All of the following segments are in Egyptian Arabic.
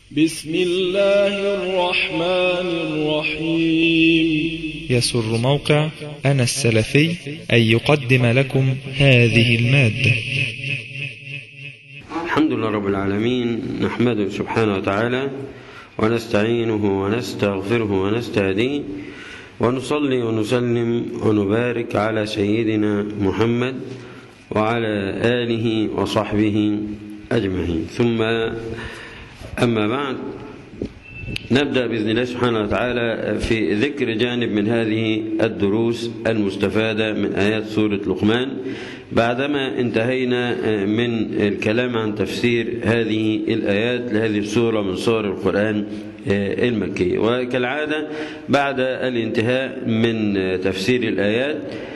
بسم الله الرحمن الرحيم يسر موقع أنا السلفي أن يقدم لكم هذه المادة الحمد لله رب العالمين نحمده سبحانه وتعالى ونستعينه ونستغفره ونستهديه ونصلي ونسلم ونبارك على سيدنا محمد وعلى آله وصحبه أجمعين ثم أما بعد نبدأ بإذن الله سبحانه وتعالى في ذكر جانب من هذه الدروس المستفادة من آيات سورة لقمان بعدما انتهينا من الكلام عن تفسير هذه الآيات لهذه السورة من سور القرآن المكي وكالعادة بعد الانتهاء من تفسير الآيات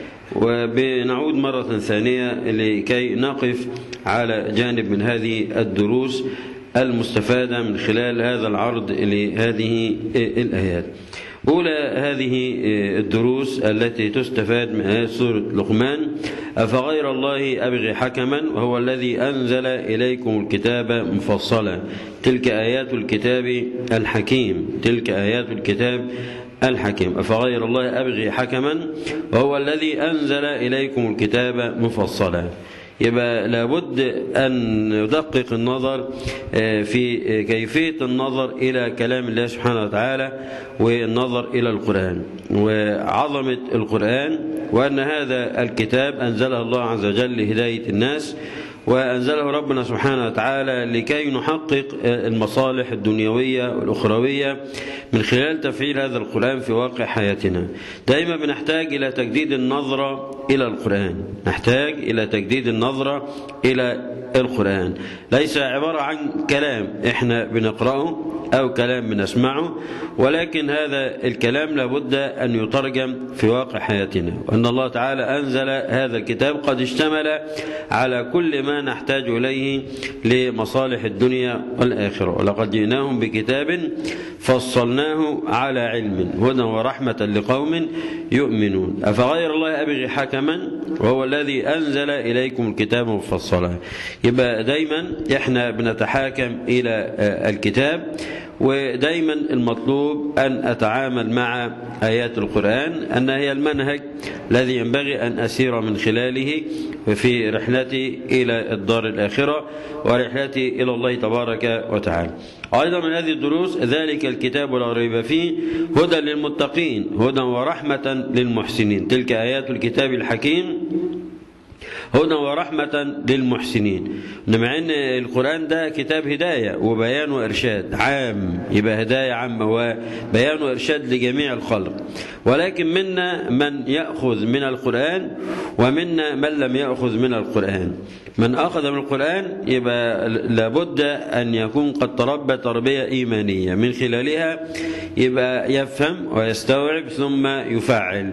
وبنعود مرة ثانية لكي نقف على جانب من هذه الدروس المستفادة من خلال هذا العرض لهذه الآيات أولى هذه الدروس التي تستفاد من آيات سورة لقمان أفغير الله أبغي حكما وهو الذي أنزل إليكم الكتاب مفصلا تلك آيات الكتاب الحكيم تلك آيات الكتاب الحكيم أفغير الله أبغي حكما وهو الذي أنزل إليكم الكتاب مفصلا يبقى لابد أن ندقق النظر في كيفية النظر إلى كلام الله سبحانه وتعالى والنظر إلى القرآن وعظمة القرآن وأن هذا الكتاب أنزله الله عز وجل لهداية الناس وأنزله ربنا سبحانه وتعالى لكي نحقق المصالح الدنيوية والأخروية من خلال تفعيل هذا القرآن في واقع حياتنا دائما بنحتاج إلى تجديد النظرة إلى القرآن نحتاج إلى تجديد النظرة إلى القرآن ليس عبارة عن كلام احنا بنقرأه أو كلام بنسمعه ولكن هذا الكلام لابد أن يترجم في واقع حياتنا وأن الله تعالى أنزل هذا الكتاب قد اشتمل على كل ما نحتاج إليه لمصالح الدنيا والآخرة ولقد جئناهم بكتاب فصلناه على علم هدى ورحمة لقوم يؤمنون أفغير الله أبغي حكما وهو الذي أنزل إليكم الكتاب مفصلا يبقى دايما احنا بنتحاكم إلى الكتاب ودايما المطلوب أن أتعامل مع آيات القرآن أن هي المنهج الذي ينبغي أن أسير من خلاله في رحلتي إلى الدار الآخرة ورحلتي إلى الله تبارك وتعالى أيضا من هذه الدروس ذلك الكتاب لا ريب فيه هدى للمتقين هدى ورحمة للمحسنين تلك آيات الكتاب الحكيم هدى ورحمة للمحسنين مع أن القرآن ده كتاب هداية وبيان وإرشاد عام يبقى هداية عامة وبيان وإرشاد لجميع الخلق ولكن منا من يأخذ من القرآن ومنا من لم يأخذ من القرآن من أخذ من القرآن يبقى لابد أن يكون قد تربى تربية إيمانية من خلالها يبقى يفهم ويستوعب ثم يفعل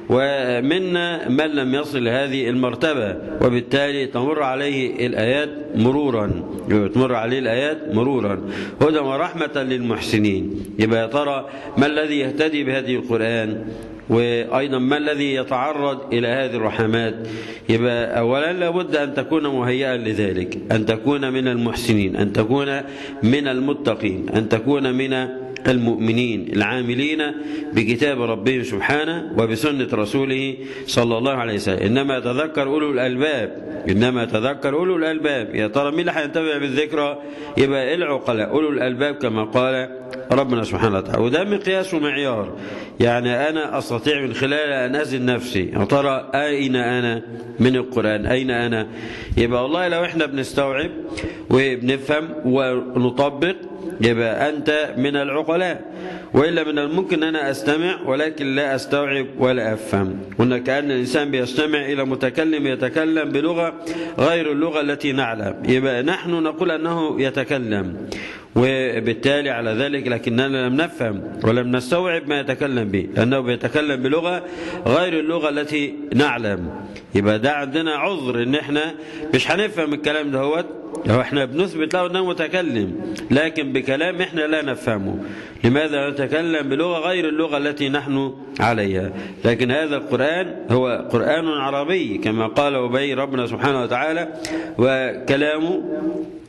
ومنا من لم يصل هذه المرتبة وبالتالي تمر عليه الآيات مرورا تمر عليه الآيات مرورا هدى ورحمة للمحسنين يبقى يا ترى ما الذي يهتدي بهذه القرآن وأيضا ما الذي يتعرض إلى هذه الرحمات يبقى أولا لابد أن تكون مهيئا لذلك أن تكون من المحسنين أن تكون من المتقين أن تكون من المؤمنين العاملين بكتاب ربهم سبحانه وبسنة رسوله صلى الله عليه وسلم إنما يتذكر أولو الألباب إنما يتذكر أولو الألباب يا ترى مين اللي هينتبه بالذكرى يبقى العقلاء أولو الألباب كما قال ربنا سبحانه وتعالى وده مقياس ومعيار يعني أنا أستطيع من خلال أن أزن نفسي يا ترى أين أنا من القرآن أين أنا يبقى والله لو إحنا بنستوعب وبنفهم ونطبق يبقى أنت من العقلاء وإلا من الممكن أن أنا أستمع ولكن لا أستوعب ولا أفهم قلنا كأن الإنسان بيستمع إلى متكلم يتكلم بلغة غير اللغة التي نعلم يبقى نحن نقول أنه يتكلم وبالتالي على ذلك لكننا لم نفهم ولم نستوعب ما يتكلم به لأنه بيتكلم بلغة غير اللغة التي نعلم يبقى ده عندنا عذر ان احنا مش هنفهم الكلام دهوت لو احنا بنثبت له انه متكلم لكن بكلام احنا لا نفهمه لماذا نتكلم بلغة غير اللغة التي نحن عليها لكن هذا القرآن هو قرآن عربي كما قال أبي ربنا سبحانه وتعالى وكلامه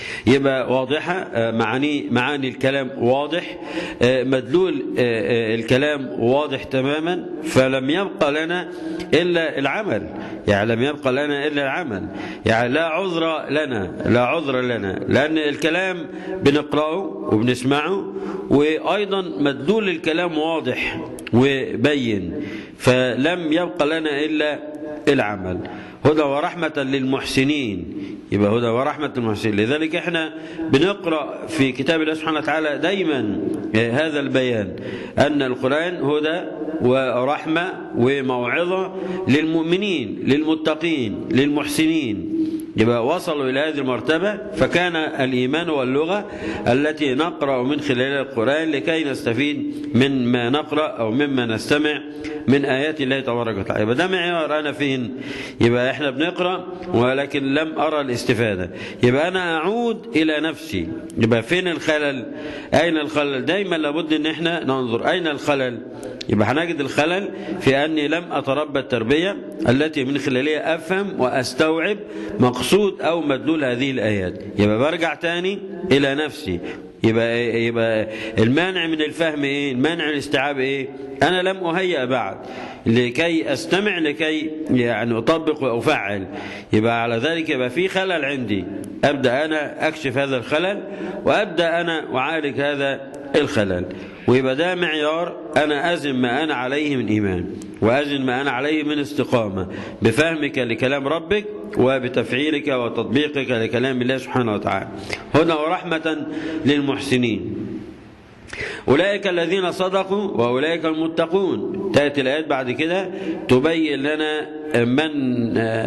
يبقى واضحة معاني معاني الكلام واضح مدلول الكلام واضح تماما فلم يبقى لنا إلا العمل يعني لم يبقى لنا إلا العمل يعني لا عذر لنا لا عذر لنا لأن الكلام بنقرأه وبنسمعه وأيضا مدلول الكلام واضح وبين فلم يبقى لنا إلا العمل هدى ورحمة للمحسنين يبقى هدى ورحمة للمحسنين لذلك احنا بنقرأ في كتاب الله سبحانه وتعالى دايما هذا البيان أن القرآن هدى ورحمة وموعظة للمؤمنين للمتقين للمحسنين يبقى وصلوا إلى هذه المرتبة فكان الإيمان واللغة التي نقرأ من خلال القرآن لكي نستفيد من ما نقرأ أو مما نستمع من آيات الله تبارك وتعالى يبقى ده معيار أنا فين يبقى إحنا بنقرأ ولكن لم أرى الاستفادة يبقى أنا أعود إلى نفسي يبقى فين الخلل أين الخلل دايما لابد أن إحنا ننظر أين الخلل يبقى هنجد الخلل في أني لم أتربى التربية التي من خلالها أفهم وأستوعب مقصود أو مدلول هذه الآيات يبقى برجع تاني إلى نفسي يبقى, يبقى المانع من الفهم إيه المانع من الاستيعاب إيه أنا لم أهيأ بعد لكي أستمع لكي يعني أطبق وأفعل يبقى على ذلك يبقى في خلل عندي أبدأ أنا أكشف هذا الخلل وأبدأ أنا أعالج هذا الخلل ويبقى ده معيار أنا أزن ما أنا عليه من إيمان وأزن ما أنا عليه من استقامة بفهمك لكلام ربك وبتفعيلك وتطبيقك لكلام الله سبحانه وتعالى هنا ورحمة للمحسنين أولئك الذين صدقوا وأولئك المتقون تأتي الآيات بعد كده تبين لنا من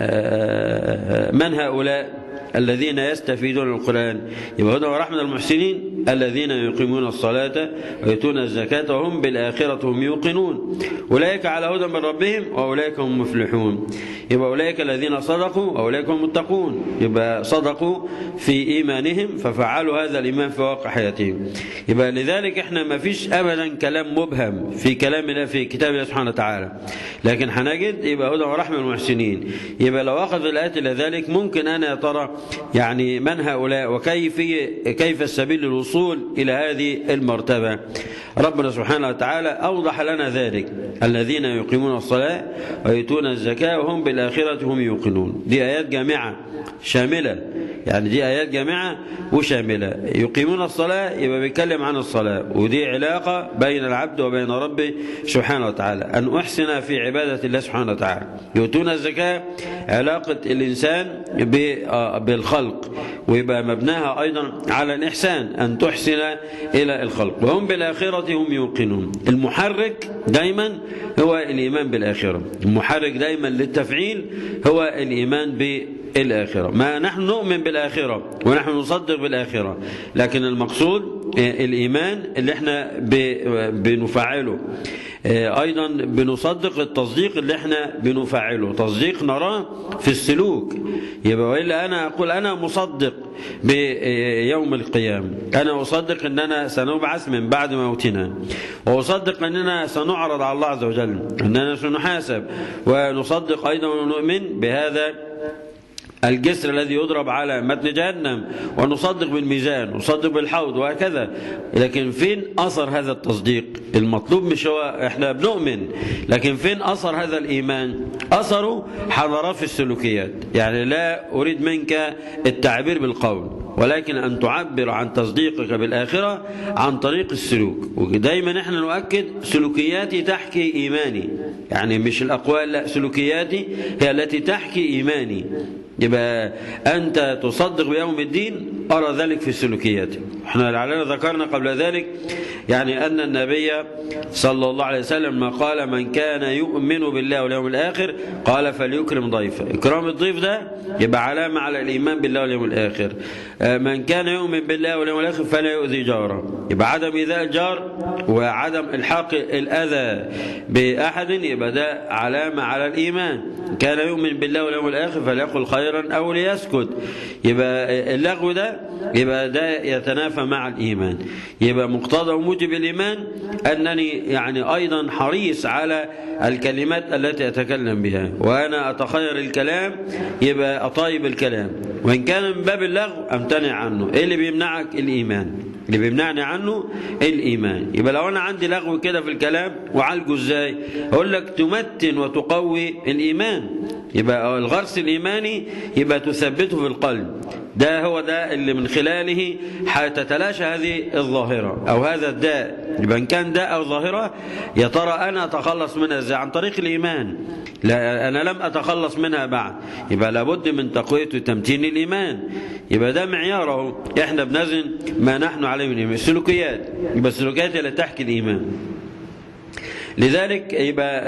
من هؤلاء الذين يستفيدون القرآن يبقى هدى ورحمة المحسنين الذين يقيمون الصلاة ويؤتون الزكاة وهم بالآخرة هم يوقنون أولئك على هدى من ربهم وأولئك هم مفلحون يبقى أولئك الذين صدقوا وأولئك هم متقون يبقى صدقوا في إيمانهم ففعلوا هذا الإيمان في واقع حياتهم يبقى لذلك احنا ما فيش أبدا كلام مبهم في كلام الله في كتاب الله سبحانه وتعالى لكن هنجد يبقى هدى ورحمة المحسنين يبقى لو أخذ الآيات إلى ذلك ممكن أنا يا ترى يعني من هؤلاء وكيف كيف السبيل للوصول إلى هذه المرتبة ربنا سبحانه وتعالى أوضح لنا ذلك الذين يقيمون الصلاة ويؤتون الزكاة وهم بالآخرة هم يوقنون دي آيات جامعة شاملة يعني دي آيات جامعة وشاملة يقيمون الصلاة يبقى بيتكلم عن الصلاة ودي علاقة بين العبد وبين ربه سبحانه وتعالى أن أحسن في عبادة الله سبحانه وتعالى يؤتون الزكاة علاقة الإنسان بالخلق ويبقى مبناها أيضا على الإحسان أن تحسن إلى الخلق وهم بالآخرة هم يوقنون المحرك دايما هو الإيمان بالآخرة المحرك دايما للتفعيل هو الإيمان بالآخرة ما نحن نؤمن بالآخرة ونحن نصدق بالآخرة لكن المقصود الإيمان اللي احنا بنفعله أيضا بنصدق التصديق اللي احنا بنفعله تصديق نراه في السلوك يبقى وإلا أنا أقول أنا مصدق بيوم القيامة أنا أصدق أننا سنبعث من بعد موتنا وأصدق أننا سنعرض على الله عز وجل أننا سنحاسب ونصدق أيضا ونؤمن بهذا الجسر الذي يضرب على متن جهنم ونصدق بالميزان ونصدق بالحوض وهكذا لكن فين أثر هذا التصديق المطلوب مش هو احنا بنؤمن لكن فين أثر هذا الإيمان أثره حضرات في السلوكيات يعني لا أريد منك التعبير بالقول ولكن أن تعبر عن تصديقك بالآخرة عن طريق السلوك ودايما احنا نؤكد سلوكياتي تحكي إيماني يعني مش الأقوال لا سلوكياتي هي التي تحكي إيماني يبقى أنت تصدق بيوم الدين أرى ذلك في السلوكيات احنا لعلنا ذكرنا قبل ذلك يعني أن النبي صلى الله عليه وسلم ما قال من كان يؤمن بالله واليوم الآخر قال فليكرم ضيفه إكرام الضيف ده يبقى علامة على الإيمان بالله واليوم الآخر من كان يؤمن بالله واليوم الآخر فلا يؤذي جاره يبقى عدم إيذاء الجار وعدم الحاق الأذى بأحد يبقى ده علامة على الإيمان كان يؤمن بالله واليوم الآخر فليقل خيرا أو ليسكت يبقى اللغو ده ده يبقى ده يتنافى مع الإيمان يبقى مقتضى وموجب الإيمان أنني يعني أيضا حريص على الكلمات التي أتكلم بها وأنا أتخير الكلام يبقى أطيب الكلام وإن كان من باب اللغو أمتنع عنه إيه اللي بيمنعك الإيمان اللي بيمنعني عنه الإيمان يبقى لو أنا عندي لغو كده في الكلام وعالجه إزاي أقول لك تمتن وتقوي الإيمان يبقى الغرس الإيماني يبقى تثبته في القلب ده هو ده اللي من خلاله حتتلاشى هذه الظاهرة أو هذا الداء يبقى إن كان داء أو ظاهرة يا ترى أنا أتخلص منها إزاي عن طريق الإيمان لا أنا لم أتخلص منها بعد يبقى لابد من تقوية وتمتين الإيمان يبقى ده معياره إحنا بنزن ما نحن عليه من الإيمان السلوكيات يبقى السلوكيات اللي تحكي الإيمان لذلك يبقى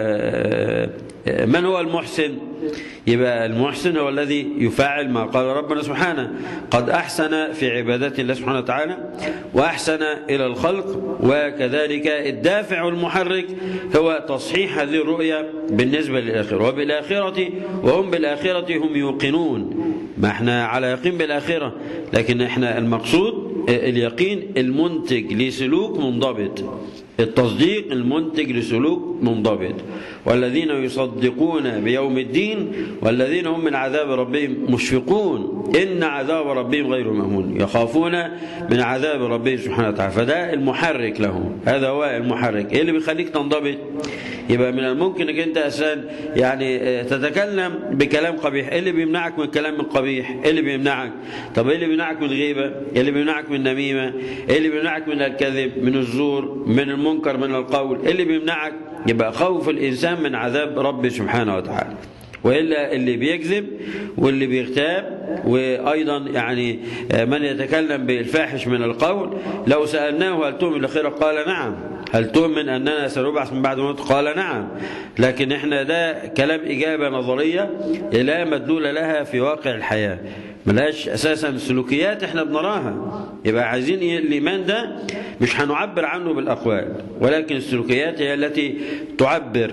من هو المحسن يبقى المحسن هو الذي يفعل ما قال ربنا سبحانه قد أحسن في عبادات الله سبحانه وتعالى وأحسن إلى الخلق وكذلك الدافع المحرك هو تصحيح هذه الرؤية بالنسبة للآخرة وبالآخرة وهم بالآخرة هم يوقنون ما احنا على يقين بالآخرة لكن احنا المقصود اليقين المنتج لسلوك منضبط التصديق المنتج لسلوك منضبط والذين يصدقون بيوم الدين والذين هم من عذاب ربهم مشفقون إن عذاب ربهم غير مأمون يخافون من عذاب ربهم سبحانه وتعالى فده المحرك لهم هذا هو المحرك إيه اللي بيخليك تنضبط يبقى من الممكن انك انت اساسا يعني تتكلم بكلام قبيح ايه اللي بيمنعك من الكلام القبيح ايه اللي بيمنعك طب ايه اللي بيمنعك من الغيبه ايه اللي بيمنعك من النميمه ايه اللي بيمنعك من الكذب من الزور من المنكر من القول ايه اللي بيمنعك يبقى خوف الانسان من عذاب ربه سبحانه وتعالى وإلا اللي بيكذب واللي بيغتاب وأيضا يعني من يتكلم بالفاحش من القول لو سألناه هل تؤمن بالآخرة قال نعم هل تؤمن أننا سنبعث من بعد موت قال نعم لكن احنا ده كلام إجابة نظرية لا مدلول لها في واقع الحياة ملاش أساسا سلوكيات احنا بنراها يبقى عايزين الإيمان ده مش هنعبر عنه بالأقوال ولكن السلوكيات هي التي تعبر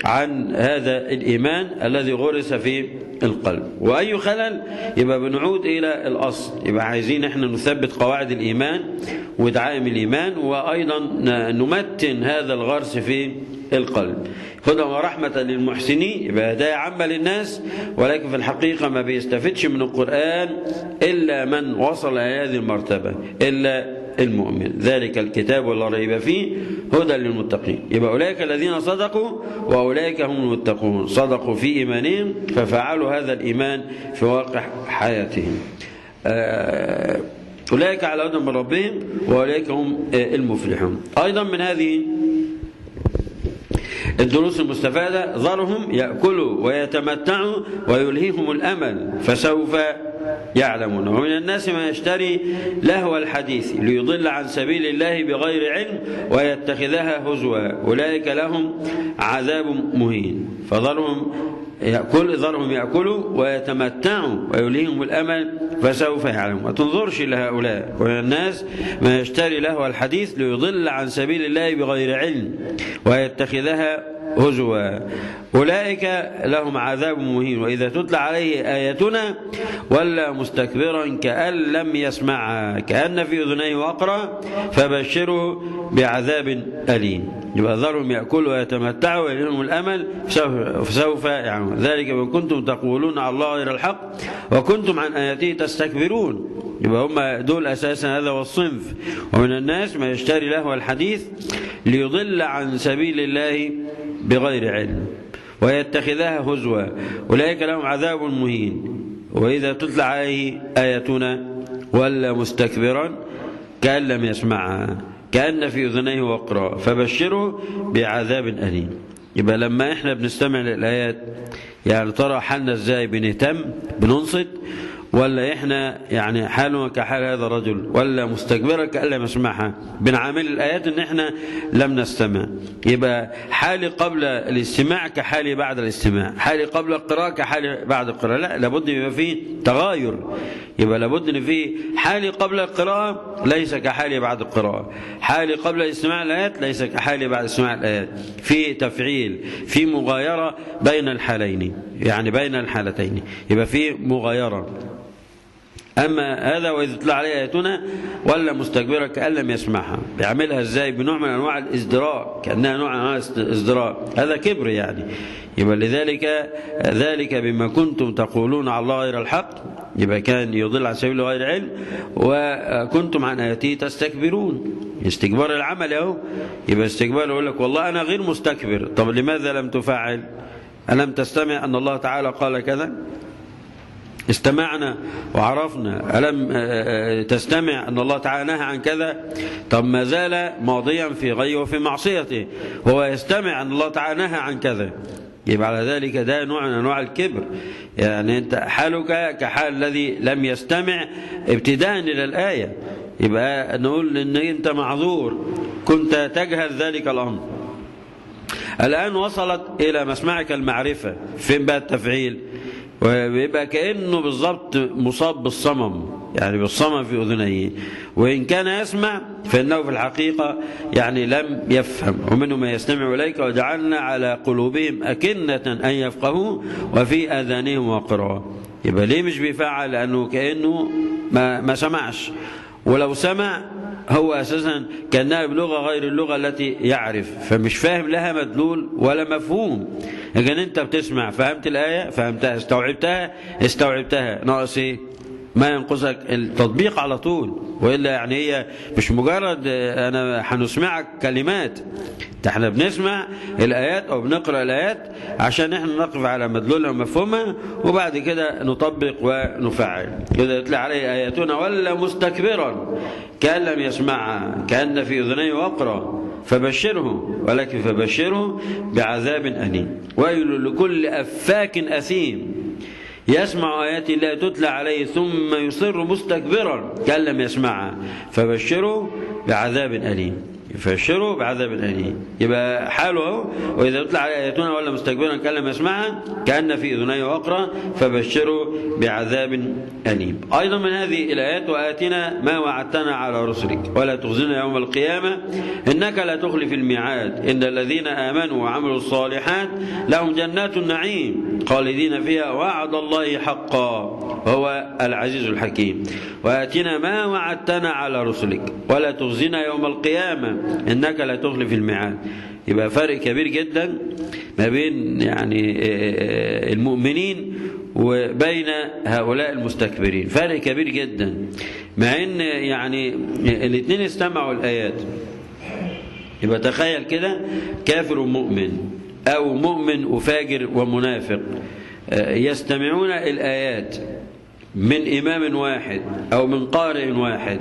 عن هذا الإيمان الذي غرس في القلب وأي خلل يبقى بنعود إلى الأصل يبقى عايزين احنا نثبت قواعد الإيمان ودعائم الإيمان وأيضا نمتن هذا الغرس في القلب هدى ورحمة للمحسنين يبقى هداية عامة للناس ولكن في الحقيقة ما بيستفدش من القرآن إلا من وصل إلى هذه المرتبة إلا المؤمن ذلك الكتاب ولا ريب فيه هدى للمتقين يبقى أولئك الذين صدقوا وأولئك هم المتقون صدقوا في إيمانهم ففعلوا هذا الإيمان في واقع حياتهم أولئك على هدى من ربهم وأولئك هم المفلحون أيضا من هذه الدروس المستفادة ذرهم يأكلوا ويتمتعوا ويلهيهم الأمل فسوف يعلمون ومن الناس ما يشتري لهو الحديث ليضل عن سبيل الله بغير علم ويتخذها هزوا أولئك لهم عذاب مهين فذرهم يأكل ذرهم يأكلوا ويتمتعوا ويلهيهم الأمل فسوف يعلمون ما تنظرش لهؤلاء ومن الناس ما يشتري له الحديث ليضل عن سبيل الله بغير علم ويتخذها هزوا أولئك لهم عذاب مهين وإذا تتلى عليه آياتنا ولا مستكبرا كأن لم يسمعها كأن في أذنيه وقرا فبشره بعذاب أليم يبقى ذرهم يأكلوا ويتمتعوا ويلهم الأمل فسوف يعلمون ذلك من كنتم تقولون على الله غير الحق وكنتم عن آياته تستكبرون يبقى هم دول أساسا هذا هو الصنف ومن الناس ما يشتري له الحديث ليضل عن سبيل الله بغير علم ويتخذها هزوا أولئك لهم عذاب مهين وإذا تتلى عليه آياتنا ولا مستكبرا كأن لم يسمعها كأن في أذنيه وقرا فبشره بعذاب أليم يبقى لما احنا بنستمع للآيات يعني ترى حالنا ازاي بنهتم بننصت ولا احنا يعني حالنا كحال هذا الرجل ولا مستكبرا كأن لم يسمعها بنعامل الآيات ان احنا لم نستمع يبقى حالي قبل الاستماع كحالي بعد الاستماع حالي قبل القراءة كحالي بعد القراءة لا لابد يبقى فيه تغاير يبقى لابد ان فيه حالي قبل القراءة ليس كحالي بعد القراءة حالي قبل استماع الآيات ليس كحالي بعد استماع الآيات في تفعيل في مغايرة بين الحالين يعني بين الحالتين يبقى في مغايرة أما هذا وإذا تطلع عليه آياتنا ولا مستكبرا كأن لم يسمعها بيعملها إزاي بنوع من أنواع الازدراء كأنها نوع من أنواع الازدراء هذا كبر يعني يبقى لذلك ذلك بما كنتم تقولون على الله غير الحق يبقى كان يضل عن سبيل غير علم وكنتم عن آياته تستكبرون استكبار العمل اهو يبقى استكبار يقول لك والله أنا غير مستكبر طب لماذا لم تفعل ألم تستمع أن الله تعالى قال كذا استمعنا وعرفنا ألم تستمع أن الله تعالى نهى عن كذا طب ما زال ماضيا في غي وفي معصيته هو يستمع أن الله تعالى نهى عن كذا يبقى على ذلك ده نوع من أنواع الكبر يعني أنت حالك كحال الذي لم يستمع ابتداء إلى الآية يبقى نقول أن أنت معذور كنت تجهل ذلك الأمر الآن وصلت إلى مسمعك المعرفة فين بقى التفعيل ويبقى كأنه بالضبط مصاب بالصمم يعني بالصمم في أذنيه وإن كان يسمع فإنه في الحقيقة يعني لم يفهم ومنهم من يستمع إليك وجعلنا على قلوبهم أكنة أن يفقهوا وفي آذانهم وقرا يبقى ليه مش بيفعل لأنه كأنه ما, ما سمعش ولو سمع هو أساسا كأنها بلغة غير اللغة التي يعرف فمش فاهم لها مدلول ولا مفهوم لكن أنت بتسمع فهمت الآية فهمتها استوعبتها استوعبتها ناقص إيه ما ينقصك التطبيق على طول وإلا يعني هي مش مجرد أنا هنسمعك كلمات ده احنا بنسمع الآيات أو بنقرأ الآيات عشان احنا نقف على مدلولها ومفهومها وبعد كده نطبق ونفعل إذا يتلى عليه آياتنا ولا مستكبرا كأن لم يسمعها كأن في أذنيه وقرا فبشره ولكن فبشره بعذاب أليم ويل لكل أفاك أثيم يسمع آيات الله تتلى عليه ثم يصر مستكبرا كأن لم يسمعها فبشره بعذاب أليم يفشره بعذاب أليم يبقى حاله وإذا يطلع على آياتنا ولا مستكبرا كأن لم يسمعها كأن في أذنيه وقرا فبشره بعذاب أليم أيضا من هذه الآيات وآتنا ما وعدتنا على رسلك ولا تخزنا يوم القيامة إنك لا تخلف الميعاد إن الذين آمنوا وعملوا الصالحات لهم جنات النعيم خالدين فيها وعد الله حقا وهو العزيز الحكيم وآتنا ما وعدتنا على رسلك ولا تخزنا يوم القيامة إنك لا تخلف الميعاد يبقى فرق كبير جدا ما بين يعني المؤمنين وبين هؤلاء المستكبرين فرق كبير جدا مع ان يعني الاثنين استمعوا الآيات يبقى تخيل كده كافر ومؤمن أو مؤمن وفاجر ومنافق يستمعون الآيات من إمام واحد أو من قارئ واحد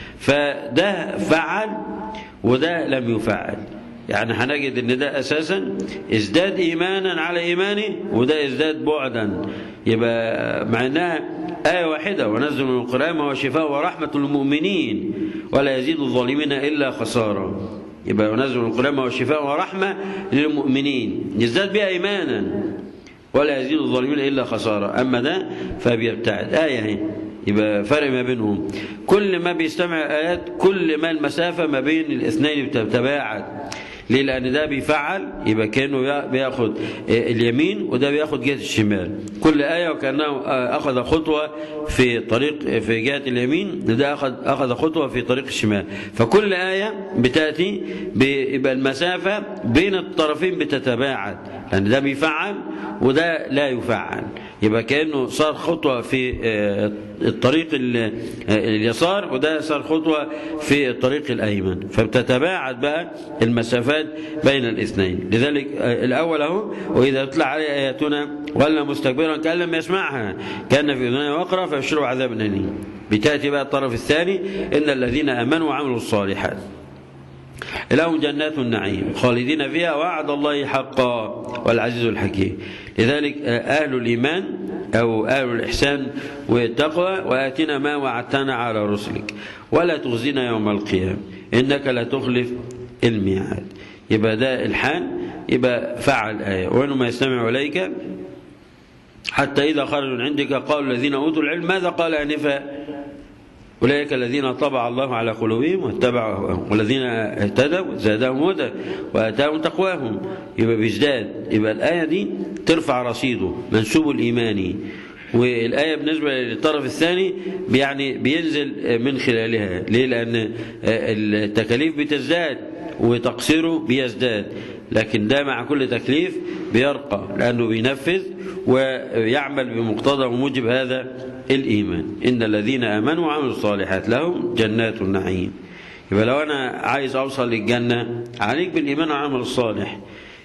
فده فعل وده لم يفعل يعني هنجد ان ده اساسا ازداد ايمانا على ايمانه وده ازداد بعدا يبقى مع انها آية واحدة ونزل من القرآن وهو شفاء ورحمة للمؤمنين ولا يزيد الظالمين إلا خسارة يبقى ونزل من القرآن وهو شفاء ورحمة للمؤمنين يزداد بها إيمانا ولا يزيد الظالمين إلا خسارة أما ده فبيبتعد آية هي يبقى فرق ما بينهم كل ما بيستمع آيات كل ما المسافة ما بين الاثنين بتتباعد ليه لأن ده بيفعل يبقى كأنه بياخد اليمين وده بياخد جهة الشمال كل آية وكأنه أخذ خطوة في طريق في جهة اليمين وده أخذ أخذ خطوة في طريق الشمال فكل آية بتأتي بيبقى المسافة بين الطرفين بتتباعد لأن ده بيفعل وده لا يفعل يبقى كأنه صار خطوة في الطريق اليسار وده صار خطوة في الطريق الأيمن فبتتباعد بقى المسافات بين الاثنين لذلك الأول أهو وإذا تطلع عليه آياتنا ولا مستكبرا كأن لم يسمعها كان في أذنه وقرأ فيشرب عذاب أليم بتأتي بقى الطرف الثاني إن الذين آمنوا وعملوا الصالحات لهم جنات النعيم خالدين فيها وعد الله حقا والعزيز الحكيم لذلك أهل الإيمان أو أهل الإحسان والتقوى وآتنا ما وعدتنا على رسلك ولا تخزنا يوم القيامة إنك لا تخلف الميعاد يبقى ده الحال يبقى فعل آية وإنما يستمع إليك حتى إذا خرجوا من عندك قالوا الذين أوتوا العلم ماذا قال آنفا أولئك الذين طبع الله على قلوبهم واتبعوا والذين اهتدوا زادهم هدى وآتاهم تقواهم يبقى بيزداد يبقى الآية دي ترفع رصيده منسوب الإيماني والآية بالنسبة للطرف الثاني يعني بينزل من خلالها ليه لأن التكاليف بتزداد وتقصيره بيزداد لكن ده مع كل تكليف بيرقى لأنه بينفذ ويعمل بمقتضى وموجب هذا الإيمان إن الذين آمنوا وعملوا الصالحات لهم جنات النعيم يبقى لو أنا عايز أوصل للجنة عليك بالإيمان والعمل الصالح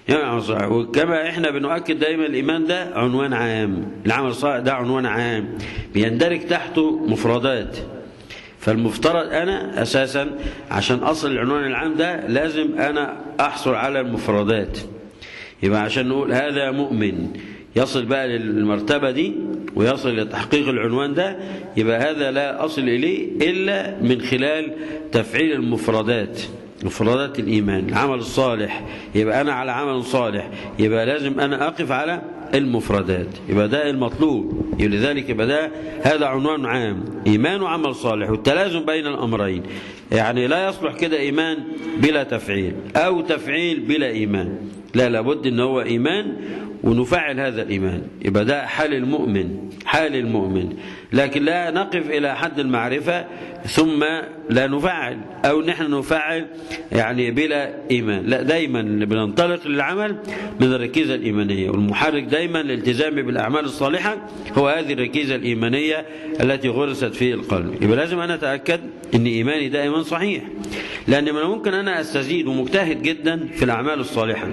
وكما احنا بنؤكد دايما الايمان ده عنوان عام العمل الصالح ده عنوان عام بيندرج تحته مفردات فالمفترض انا اساسا عشان اصل العنوان العام ده لازم انا احصل على المفردات يبقى عشان نقول هذا مؤمن يصل بقى للمرتبة دي ويصل لتحقيق العنوان ده يبقى هذا لا أصل إليه إلا من خلال تفعيل المفردات مفردات الإيمان العمل الصالح يبقى أنا على عمل صالح يبقى لازم أنا أقف على المفردات يبقى ده المطلوب لذلك يبقى ده هذا عنوان عام إيمان وعمل صالح والتلازم بين الأمرين يعني لا يصلح كده إيمان بلا تفعيل أو تفعيل بلا إيمان لا لابد ان هو إيمان ونفعل هذا الإيمان يبقى ده حال المؤمن حال المؤمن لكن لا نقف إلى حد المعرفة ثم لا نفعل أو نحن نفعل يعني بلا إيمان لا دايما بننطلق للعمل من الركيزة الإيمانية والمحرك دايما للالتزام بالأعمال الصالحة هو هذه الركيزة الإيمانية التي غرست في القلب يبقى لازم أنا أتأكد أن إيماني ده إيمان صحيح لأن من ممكن أنا أستزيد ومجتهد جدا في الأعمال الصالحة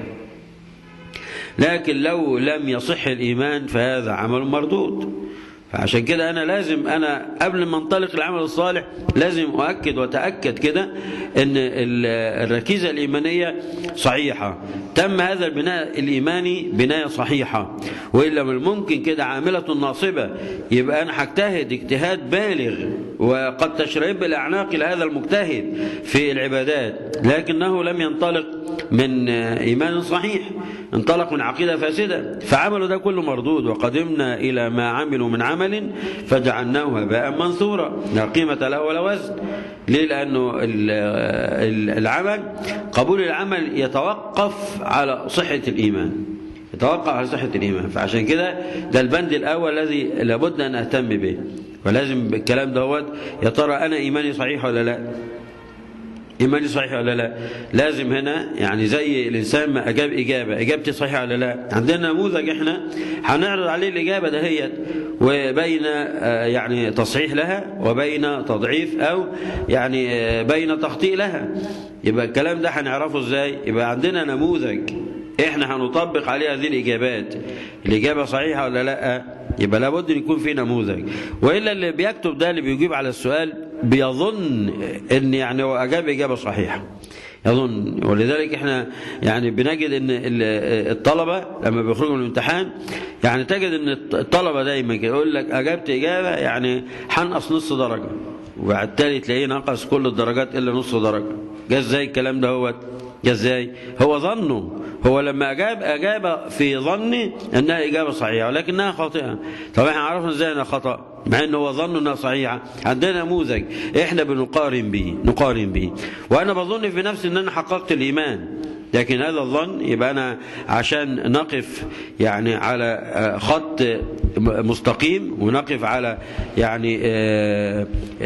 لكن لو لم يصح الإيمان فهذا عمل مردود فعشان كده أنا لازم أنا قبل ما انطلق العمل الصالح لازم أؤكد وأتأكد كده أن الركيزة الإيمانية صحيحة تم هذا البناء الإيماني بناية صحيحة وإلا من الممكن كده عاملة ناصبة يبقى أنا هجتهد اجتهاد بالغ وقد تشرب الأعناق لهذا المجتهد في العبادات لكنه لم ينطلق من إيمان صحيح انطلق من عقيدة فاسدة فعمله ده كله مردود وقدمنا إلى ما عملوا من عمل فجعلناه هباء منثورا لا قيمة له ولا وزن ليه لأنه العمل قبول العمل يتوقف على صحة الإيمان يتوقف على صحة الإيمان فعشان كده ده البند الأول الذي لابد أن أهتم به ولازم الكلام دوت يا ترى أنا إيماني صحيح ولا لا إيماني صحيح ولا لا لازم هنا يعني زي الإنسان ما أجاب إجابة إجابتي صحيحة ولا لا عندنا نموذج إحنا هنعرض عليه الإجابة دهيت وبين يعني تصحيح لها وبين تضعيف أو يعني بين تخطيء لها يبقى الكلام ده هنعرفه إزاي يبقى عندنا نموذج إحنا هنطبق عليه هذه الإجابات الإجابة صحيحة ولا لا يبقى لابد يكون في نموذج وإلا اللي بيكتب ده اللي بيجيب على السؤال بيظن ان يعني هو اجاب اجابه صحيحه يظن ولذلك احنا يعني بنجد ان الطلبه لما بيخرجوا من الامتحان يعني تجد ان الطلبه دايما يقول لك اجبت اجابه يعني هنقص نص درجه وبالتالي تلاقيه نقص كل الدرجات الا نص درجه جه ازاي الكلام ده هو جه ازاي هو ظنه هو لما أجاب أجاب في ظني أنها إجابة صحيحة ولكنها خاطئة طب احنا عرفنا ازاي أنها خطأ مع أنه هو ظن أنها صحيحة عندنا نموذج احنا بنقارن به نقارن به وأنا بظن في نفسي أن أنا حققت الإيمان لكن هذا الظن يبقى أنا عشان نقف يعني على خط مستقيم ونقف على يعني آآ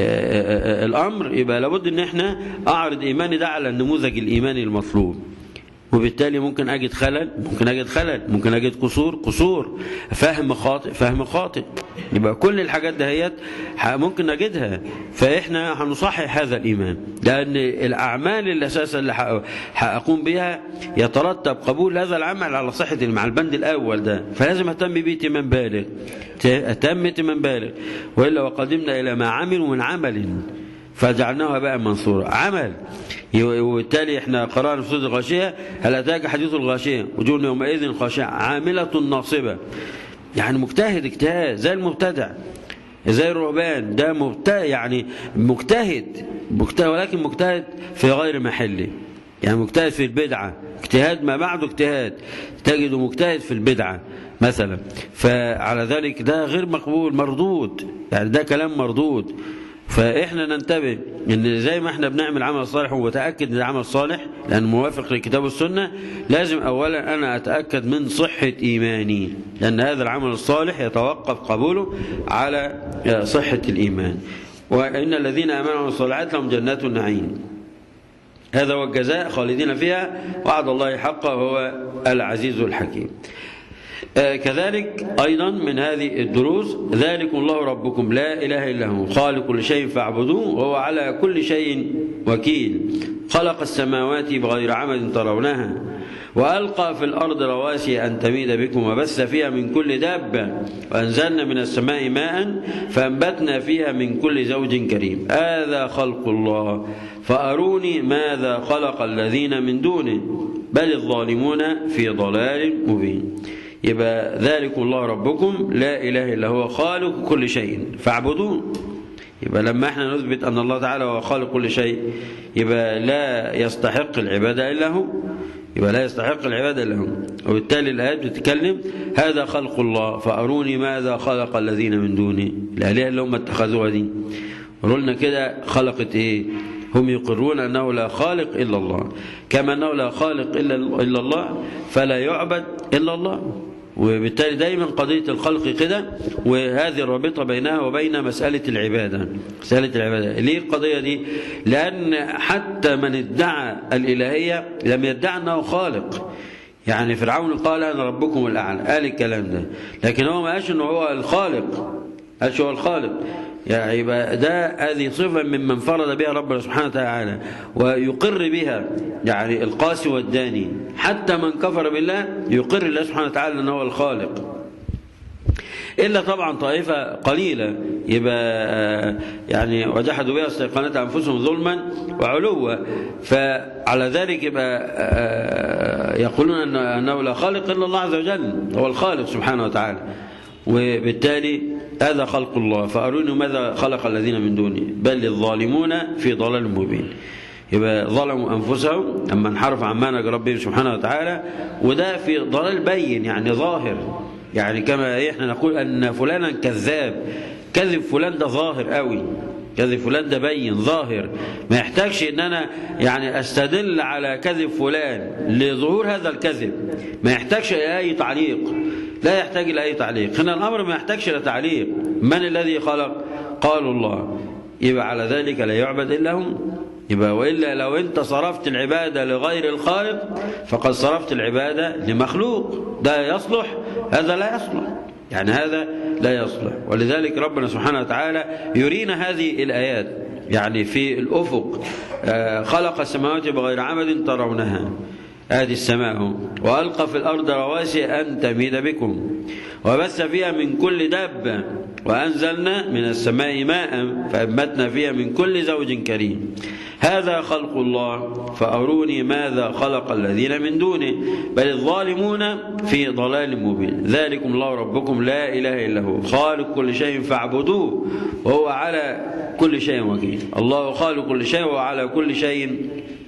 آآ الأمر يبقى لابد أن احنا أعرض إيماني ده على النموذج الإيماني المطلوب وبالتالي ممكن أجد خلل ممكن أجد خلل ممكن أجد قصور قصور فهم خاطئ فهم خاطئ يبقى كل الحاجات دهيت ممكن نجدها فإحنا هنصحح هذا الإيمان لأن الأعمال اللي أساسا اللي هأقوم بها يترتب قبول هذا العمل على صحة مع البند الأول ده فلازم أهتم بيه اهتمام بالغ أهتم اهتمام بالغ وإلا وقدمنا إلى ما عملوا من عمل فجعلناها بقى منصورة عمل وبالتالي احنا قرأنا في سورة الغاشية هل أتاك حديث الغاشية وجوه يومئذ خاشعة عاملة ناصبة يعني مجتهد اجتهاد زي المبتدع زي الرهبان ده مبتدع يعني مجتهد مجتهد ولكن مجتهد في غير محله يعني مجتهد في البدعة اجتهاد ما بعده اجتهاد تجده مجتهد في البدعة مثلا فعلى ذلك ده غير مقبول مردود يعني ده كلام مردود فإحنا ننتبه إن زي ما إحنا بنعمل عمل صالح ومتأكد إن العمل صالح لأن موافق للكتاب والسنة لازم أولا أنا أتأكد من صحة إيماني لأن هذا العمل الصالح يتوقف قبوله على صحة الإيمان وإن الذين آمنوا بالصالحات لهم جنات النعيم هذا هو الجزاء خالدين فيها وعد الله حقا هو العزيز الحكيم آه كذلك أيضا من هذه الدروس ذلكم الله ربكم لا إله إلا هو خالق كل شيء فاعبدوه وهو على كل شيء وكيل خلق السماوات بغير عمد ترونها وألقى في الأرض رواسي أن تميد بكم وبث فيها من كل دابة وأنزلنا من السماء ماء فأنبتنا فيها من كل زوج كريم هذا خلق الله فأروني ماذا خلق الذين من دونه بل الظالمون في ضلال مبين يبقى ذلك الله ربكم لا إله إلا هو خالق كل شيء فاعبدوه يبقى لما احنا نثبت أن الله تعالى هو خالق كل شيء يبقى لا يستحق العبادة إلا هو يبقى لا يستحق العبادة إلا هو وبالتالي الآيات بتتكلم هذا خلق الله فأروني ماذا خلق الذين من دونه الآلهة اللي هم اتخذوها دي قالوا لنا كده خلقت إيه هم يقرون أنه لا خالق إلا الله كما أنه لا خالق إلا, إلا الله فلا يعبد إلا الله وبالتالي دايما قضية الخلق كده وهذه الرابطة بينها وبين مسألة العبادة مسألة العبادة ليه القضية دي لأن حتى من ادعى الإلهية لم يدعي أنه خالق يعني فرعون قال أنا ربكم الأعلى قال الكلام ده لكن هو ما قالش أنه هو الخالق قالش هو الخالق يعني يبقى ده هذه صفة ممن فرض بها ربنا سبحانه وتعالى ويقر بها يعني القاسي والداني حتى من كفر بالله يقر الله سبحانه وتعالى أنه هو الخالق إلا طبعا طائفة قليلة يبقى يعني وجحدوا بها استيقنت أنفسهم ظلما وعلوا فعلى ذلك يبقى يقولون أنه لا خالق إلا الله عز وجل هو الخالق سبحانه وتعالى وبالتالي هذا خلق الله فأروني ماذا خلق الذين من دونه بل الظالمون في ضلال مبين يبقى ظلموا أنفسهم أما انحرف عن منهج ربهم سبحانه وتعالى وده في ضلال بين يعني ظاهر يعني كما احنا نقول أن فلانا كذاب كذب فلان ده ظاهر قوي كذب فلان ده بين ظاهر ما يحتاجش ان انا يعني استدل على كذب فلان لظهور هذا الكذب ما يحتاجش اي تعليق لا يحتاج الى اي تعليق هنا الامر ما يحتاجش الى تعليق من الذي خلق قالوا الله يبقى على ذلك لا يعبد الا هو يبقى والا لو انت صرفت العباده لغير الخالق فقد صرفت العباده لمخلوق ده يصلح هذا لا يصلح يعني هذا لا يصلح ولذلك ربنا سبحانه وتعالى يرينا هذه الآيات يعني في الأفق خلق السماوات بغير عمد ترونها هذه السماء وألقى في الأرض رواسي أن تميد بكم وبث فيها من كل دابة وأنزلنا من السماء ماء فأنبتنا فيها من كل زوج كريم هذا خلق الله فأروني ماذا خلق الذين من دونه بل الظالمون في ضلال مبين ذلكم الله ربكم لا إله إلا هو خالق كل شيء فاعبدوه وهو على كل شيء وكيل الله خالق كل شيء وهو على كل شيء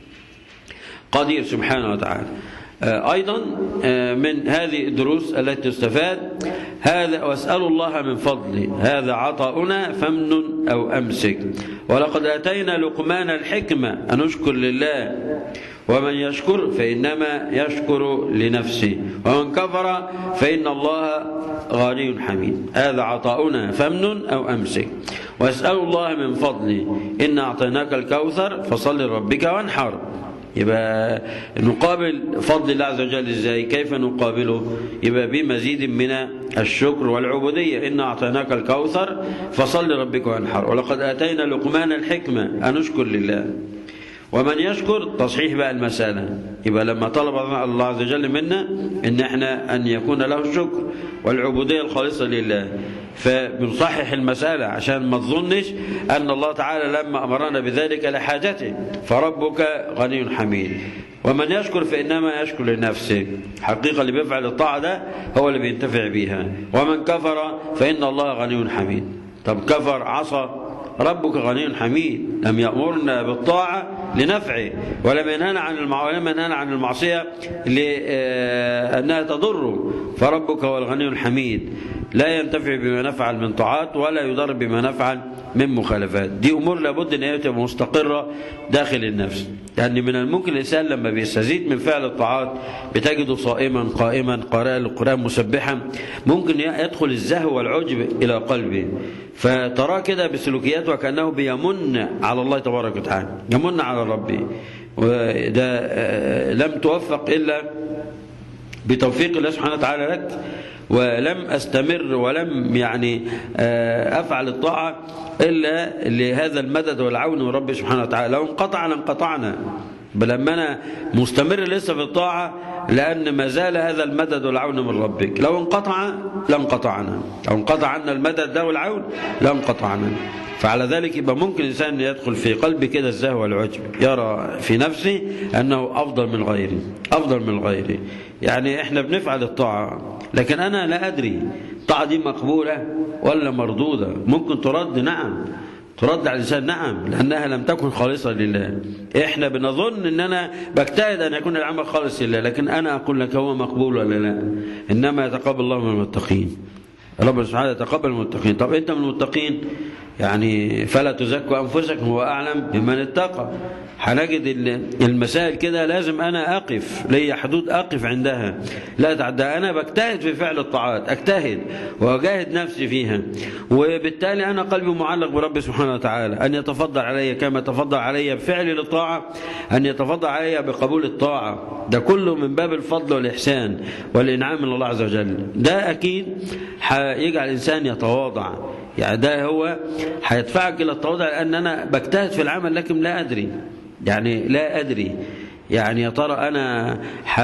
قدير سبحانه وتعالى أيضا من هذه الدروس التي تستفاد هذا واسألوا الله من فضله هذا عطاؤنا فمن أو أمسك ولقد أتينا لقمان الحكمة أن نشكر لله ومن يشكر فإنما يشكر لنفسه ومن كفر فإن الله غني حميد هذا عطاؤنا فمن أو أمسك واسألوا الله من فضله إن أعطيناك الكوثر فصل لربك وانحر يبقى نقابل فضل الله عز وجل ازاي كيف نقابله يبقى بمزيد من الشكر والعبودية إن أعطيناك الكوثر فصل لربك وانحر ولقد آتينا لقمان الحكمة أن نشكر لله ومن يشكر تصحيح بقى المسألة يبقى لما طلب الله عز وجل منا ان احنا ان يكون له الشكر والعبودية الخالصة لله فبنصحح المسألة عشان ما تظنش أن الله تعالى لما أمرنا بذلك لحاجته فربك غني حميد ومن يشكر فإنما يشكر لنفسه حقيقة اللي بيفعل الطاعة ده هو اللي بينتفع بيها ومن كفر فإن الله غني حميد طب كفر عصى ربك غني حميد لم يأمرنا بالطاعة لنفعه ولم ينهنا عن المعصية ولم ينهنا عن المعصية لأنها تضره فربك هو الغني الحميد لا ينتفع بما نفعل من طاعات ولا يضر بما نفعل من مخالفات دي أمور لابد أن هي تبقى مستقرة داخل النفس يعني من الممكن الإنسان لما بيستزيد من فعل الطاعات بتجده صائما قائما قارئا للقرآن مسبحا ممكن يدخل الزهو والعجب إلى قلبه فتراه كده بسلوكياته وكأنه بيمن على الله تبارك وتعالى يمن على ربه وده لم توفق إلا بتوفيق الله سبحانه وتعالى لك ولم أستمر ولم يعني أفعل الطاعة إلا لهذا المدد والعون من ربي سبحانه وتعالى لو انقطع لانقطعنا بل لما أنا مستمر لسه في الطاعة لأن ما زال هذا المدد والعون من ربك لو انقطع لانقطعنا لو انقطع عنا المدد ده والعون لانقطعنا فعلى ذلك يبقى ممكن الإنسان يدخل في قلبه كده الزهو والعجب يرى في نفسه أنه أفضل من غيره أفضل من غيره يعني إحنا بنفعل الطاعة لكن أنا لا أدري الطاعة دي مقبولة ولا مردودة ممكن ترد نعم ترد على الإنسان نعم لأنها لم تكن خالصة لله إحنا بنظن أن أنا بجتهد أن يكون العمل خالص لله لكن أنا أقول لك هو مقبول ولا لا إنما يتقبل الله من المتقين ربنا سبحانه يتقبل المتقين طب أنت من المتقين يعني فلا تزكوا أنفسكم هو أعلم بمن اتقى هنجد المسائل كده لازم أنا أقف لي حدود أقف عندها لا تعدى أنا بجتهد في فعل الطاعات أجتهد وأجاهد نفسي فيها وبالتالي أنا قلبي معلق برب سبحانه وتعالى أن يتفضل علي كما تفضل علي بفعل للطاعة أن يتفضل علي بقبول الطاعة ده كله من باب الفضل والإحسان والإنعام من الله عز وجل ده أكيد هيجعل الإنسان يتواضع يعني ده هو هيدفعك إلى التواضع لأن أنا بجتهد في العمل لكن لا أدري يعني لا أدري يعني يا ترى أنا ح...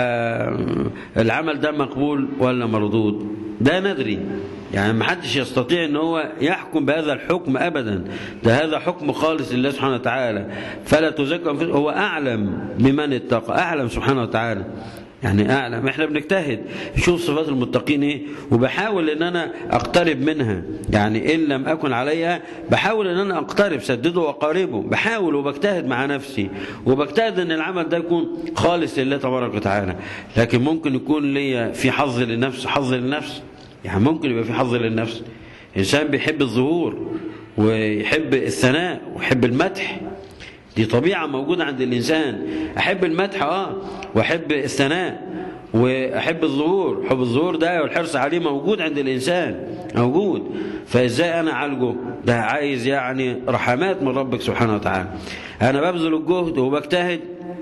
العمل ده مقبول ولا مردود ده ندري يعني ما حدش يستطيع ان هو يحكم بهذا الحكم ابدا ده هذا حكم خالص لله سبحانه وتعالى فلا تزكوا هو اعلم بمن اتقى اعلم سبحانه وتعالى يعني أعلم إحنا بنجتهد نشوف صفات المتقين إيه وبحاول إن أنا أقترب منها يعني إن لم أكن عليها بحاول إن أنا أقترب سدده وقاربه بحاول وبجتهد مع نفسي وبجتهد إن العمل ده يكون خالص لله تبارك وتعالى لكن ممكن يكون ليا في حظ للنفس حظ للنفس يعني ممكن يبقى في حظ للنفس إنسان بيحب الظهور ويحب الثناء ويحب المدح دي طبيعة موجودة عند الإنسان أحب المدح آه وأحب الثناء وأحب الظهور حب الظهور ده والحرص عليه موجود عند الإنسان موجود فإزاي أنا أعالجه ده عايز يعني رحمات من ربك سبحانه وتعالى أنا ببذل الجهد وبجتهد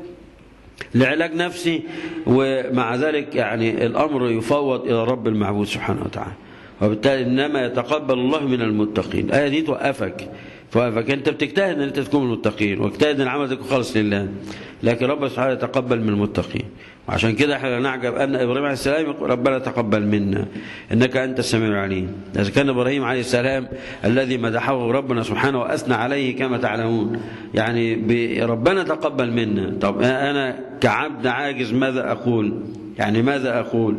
لعلاج نفسي ومع ذلك يعني الأمر يفوض إلى رب المعبود سبحانه وتعالى وبالتالي إنما يتقبل الله من المتقين الآية دي توقفك توقفك أنت بتجتهد أن أنت تكون من المتقين واجتهد أن العمل يكون خالص لله لكن رب سبحانه يتقبل من المتقين وعشان كده احنا نعجب أن إبراهيم عليه السلام يقول ربنا تقبل منا إنك أنت السميع العليم إذا كان إبراهيم عليه السلام الذي مدحه ربنا سبحانه وأثنى عليه كما تعلمون يعني ربنا تقبل منا طب أنا كعبد عاجز ماذا أقول يعني ماذا أقول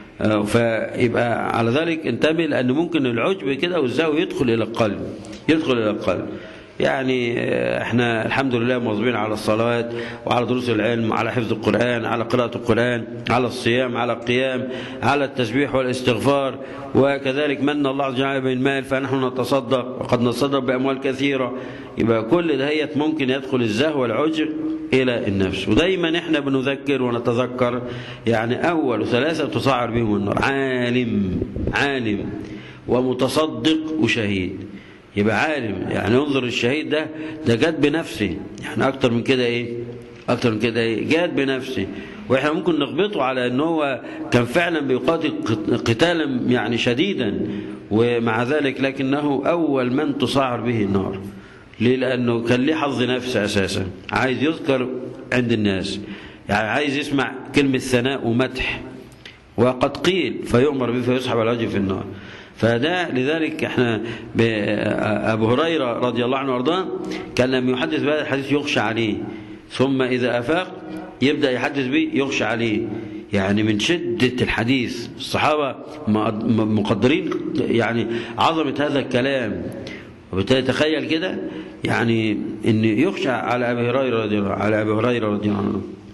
فيبقى على ذلك انتبه لأن ممكن العجب كده والزاوية يدخل إلى القلب يدخل إلى القلب يعني احنا الحمد لله مواظبين على الصلوات وعلى دروس العلم على حفظ القرآن على قراءة القرآن على الصيام على القيام على التسبيح والاستغفار وكذلك من الله عز وجل بالمال فنحن نتصدق وقد نتصدق بأموال كثيرة يبقى كل دهيت ممكن يدخل الزهو والعجب إلى النفس ودايما احنا بنذكر ونتذكر يعني أول ثلاثة تصعر بهم النار عالم عالم ومتصدق وشهيد يبقى عالم يعني انظر الشهيد ده ده جاد بنفسه يعني اكتر من كده ايه اكتر من كده ايه جاد بنفسه واحنا ممكن نغبطه على ان هو كان فعلا بيقاتل قتالا يعني شديدا ومع ذلك لكنه اول من تصعر به النار ليه لانه كان ليه حظ نفس اساسا عايز يذكر عند الناس يعني عايز يسمع كلمه ثناء ومدح وقد قيل فيؤمر به فيسحب على وجهه في النار فده لذلك احنا ابو هريره رضي الله عنه وارضاه كان لما يحدث بهذا الحديث يخشى عليه ثم اذا افاق يبدا يحدث به يخشى عليه يعني من شده الحديث الصحابه مقدرين يعني عظمه هذا الكلام وبالتالي تخيل كده يعني ان يخشى على ابي هريره رضي الله على ابي هريره رضي الله عنه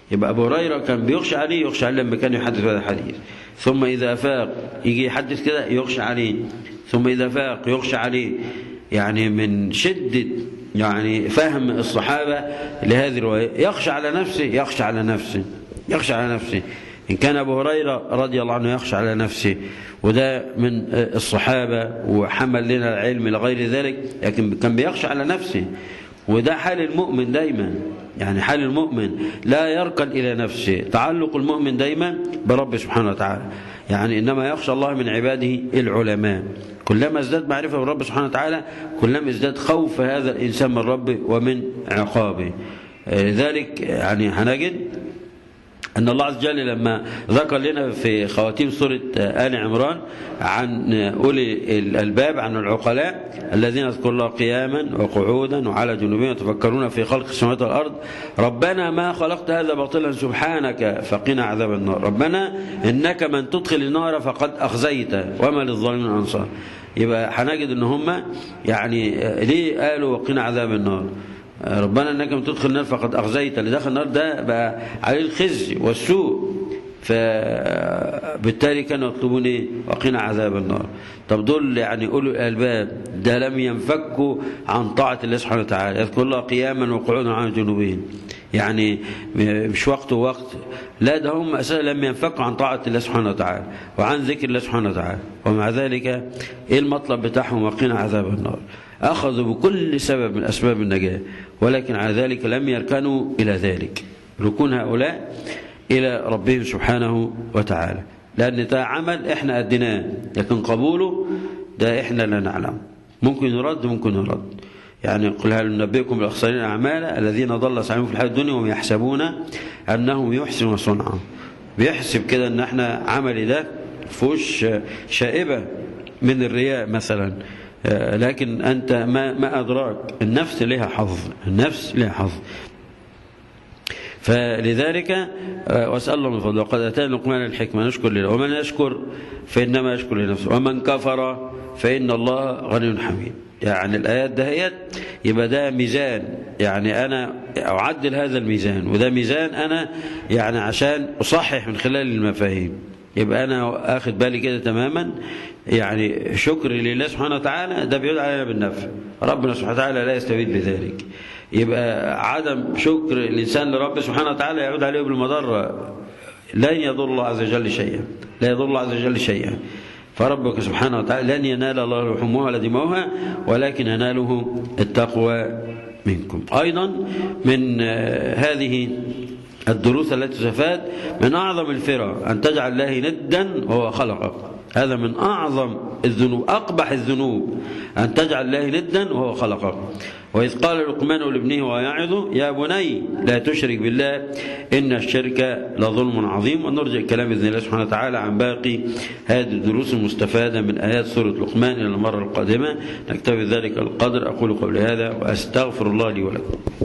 يبقى أبو هريرة كان بيخشى عليه يخشى عليه لما كان يحدث هذا الحديث ثم إذا فاق يجي يحدث كده يخشى عليه ثم إذا فاق يخشى عليه يعني من شدة يعني فهم الصحابة لهذه الرواية يخشى على نفسه يخشى على نفسه يخشى على نفسه إن كان أبو هريرة رضي الله عنه يخشى على نفسه وده من الصحابة وحمل لنا العلم لغير ذلك لكن كان بيخشى على نفسه وده حال المؤمن دايما يعني حال المؤمن لا يركن إلى نفسه تعلق المؤمن دايما برب سبحانه وتعالى يعني إنما يخشى الله من عباده العلماء كلما ازداد معرفة بالرب سبحانه وتعالى كلما ازداد خوف هذا الإنسان من ربه ومن عقابه لذلك يعني هنجد أن الله عز وجل لما ذكر لنا في خواتيم سورة آل عمران عن أولي الألباب عن العقلاء الذين يذكرون الله قياما وقعودا وعلى جنوبهم يتفكرون في خلق السماوات والأرض ربنا ما خلقت هذا باطلا سبحانك فقنا عذاب النار ربنا إنك من تدخل النار فقد أخزيت وما للظالمين أنصار يبقى هنجد ان هم يعني ليه قالوا وقنا عذاب النار ربنا انك من تدخل النار فقد اخزيت اللي دخل النار ده بقى عليه الخزي والسوء فبالتالي كانوا يطلبون ايه وقنا عذاب النار طب دول يعني اولو الالباب ده لم ينفكوا عن طاعه الله سبحانه وتعالى يذكر الله قياما وقعودا عن جنوبهم يعني مش وقت ووقت لا ده هم اساسا لم ينفكوا عن طاعه الله سبحانه وتعالى وعن ذكر الله سبحانه وتعالى ومع ذلك ايه المطلب بتاعهم وقنا عذاب النار اخذوا بكل سبب من اسباب النجاه ولكن على ذلك لم يركنوا الى ذلك ركون هؤلاء إلى ربهم سبحانه وتعالى لأن ده عمل إحنا أديناه لكن قبوله ده إحنا لا نعلم ممكن يرد ممكن يرد يعني قل هل ننبئكم بالأخسرين أعمالا الذين ضل سعيهم في الحياة الدنيا وهم يحسبون أنهم يحسنون صنعا بيحسب كده أن احنا عملي ده فوش شائبة من الرياء مثلا لكن أنت ما, ما أدراك النفس لها حظ النفس لها حظ فلذلك واسال الله من فضله وقد اتانا لقمان الحكمه نشكر لله ومن يشكر فانما يشكر لنفسه ومن كفر فان الله غني حميد يعني الايات دهيت يبقى ده ميزان يعني انا اعدل هذا الميزان وده ميزان انا يعني عشان اصحح من خلال المفاهيم يبقى انا اخد بالي كده تماما يعني شكر لله سبحانه وتعالى ده بيعود علينا بالنفع ربنا سبحانه وتعالى لا يستفيد بذلك يبقى عدم شكر الإنسان لرب سبحانه وتعالى يعود عليه بالمضرة لن يضر الله عز وجل شيئا لا يضر الله عز وجل شيئا فربك سبحانه وتعالى لن ينال الله لحومها ولا دماؤها ولكن يناله التقوى منكم أيضا من هذه الدروس التي تستفاد من أعظم الفرع أن تجعل الله ندا وهو خلقك هذا من أعظم الذنوب أقبح الذنوب أن تجعل الله ندا وهو خلقك وإذ قال لقمان لابنه ويعظه يا بني لا تشرك بالله إن الشرك لظلم عظيم ونرجع الكلام بإذن الله سبحانه وتعالى عن باقي هذه الدروس المستفادة من آيات سورة لقمان إلى المرة القادمة نكتفي ذلك القدر أقول قبل هذا وأستغفر الله لي ولكم